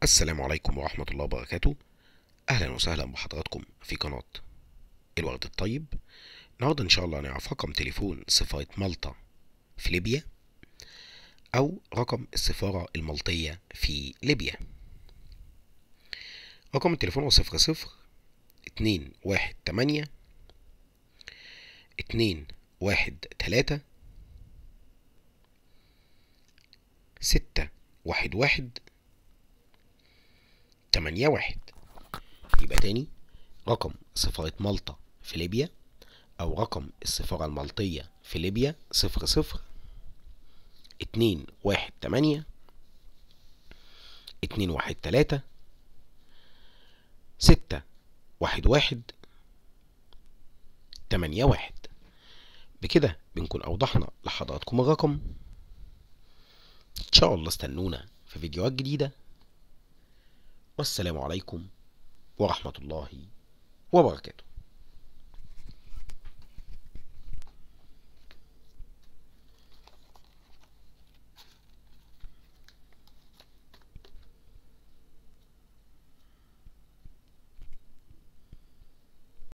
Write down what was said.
السلام عليكم ورحمة الله وبركاته أهلا وسهلا بحضراتكم في قناة الورد الطيب النهاردة إن شاء الله هنعرف رقم تليفون سفارة مالطا في ليبيا أو رقم السفارة المالطية في ليبيا رقم التليفون هو صفر صفر اتنين واحد تمانية اتنين واحد تلاتة ستة واحد واحد تمانية واحد يبقى تاني رقم سفارة مالطا في ليبيا أو رقم السفارة المالطية في ليبيا صفر صفر اتنين واحد تمانية اتنين واحد تلاتة ستة واحد واحد تمانية واحد بكده بنكون أوضحنا لحضراتكم الرقم إن شاء الله استنونا في فيديوهات جديدة والسلام عليكم ورحمة الله وبركاته